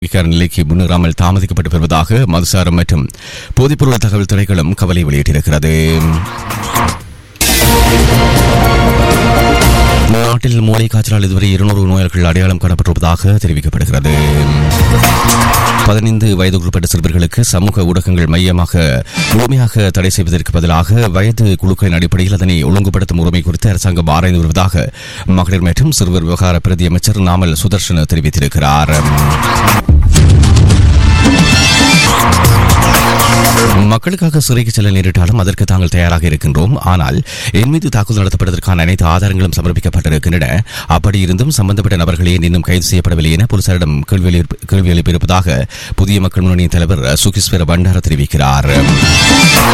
விகார நிலைக்கு முன்னேறாமல் தாமதிக்கப்பட்டு வருவதாக மதுசாரம் மற்றும் போதைப்பொருள் தகவல் துறைகளும் கவலை வெளியிட்டிருக்கிறது நாட்டில் மூளை காய்ச்சலால் இதுவரை இருநூறு நோயாளர்கள் அடையாளம் காணப்பட்டிருப்பதாக தெரிவிக்கப்படுகிறது பதினைந்து வயதுக்குட்பட்ட சிறுவர்களுக்கு சமூக ஊடகங்கள் மையமாக முழுமையாக தடை செய்வதற்கு பதிலாக வயது குழுக்களின் அடிப்படையில் அதனை ஒழுங்குபடுத்தும் உரிமை குறித்து அரசாங்கம் ஆராய்ந்து வருவதாக மகளிர் மற்றும் சிறுவர் விவகார பிரதி அமைச்சர் நாமல் சுதர்ஷன் தெரிவித்திருக்கிறார் மக்களுக்காக சிறைக்கு செல்ல நேரிட்டாலும் அதற்கு தாங்கள் தயாராக இருக்கின்றோம் ஆனால் என் மீது தாக்குதல் நடத்தப்பட்டதற்கான அனைத்து ஆதாரங்களும் சமர்ப்பிக்கப்பட்டிருக்கின்றன அப்படி இருந்தும் சம்பந்தப்பட்ட நபர்களே இன்னும் கைது செய்யப்படவில்லை என போலீசாரிடம் கேள்வி எழுப்பி- கேள்வி எழுப்பியிருப்பதாக புதிய மக்கள் முன்னணியின் தலைவர் சுகிஸ்வர பண்டார தெரிவிக்கிறார்